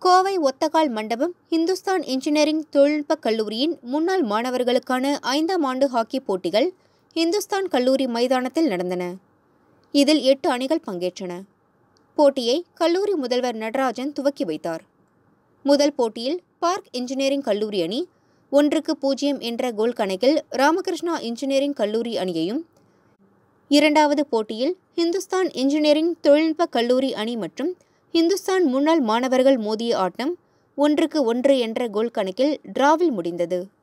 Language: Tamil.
கோவை ஒத்தகால் மண்டபம் இந்துஸ்தான் இன்ஜினியரிங் தொழில்நுட்பக் கல்லூரியின் முன்னாள் மாணவர்களுக்கான ஐந்தாம் ஆண்டு ஹாக்கி போட்டிகள் இந்துஸ்தான் கல்லூரி மைதானத்தில் நடந்தன இதில் எட்டு அணிகள் பங்கேற்றன போட்டியை கல்லூரி முதல்வர் நடராஜன் துவக்கி வைத்தார் முதல் போட்டியில் பார்க் இன்ஜினியரிங் கல்லூரி அணி ஒன்றுக்கு பூஜ்ஜியம் என்ற கோல் கணக்கில் ராமகிருஷ்ணா இன்ஜினியரிங் கல்லூரி அணியையும் இரண்டாவது போட்டியில் இந்துஸ்தான் இன்ஜினியரிங் தொழில்நுட்ப கல்லூரி அணி மற்றும் இந்துஸ்தான் முன்னாள் மாணவர்கள் மோதிய ஆட்டம் ஒன்றுக்கு ஒன்று என்ற கோல் கணக்கில் டிராவில் முடிந்தது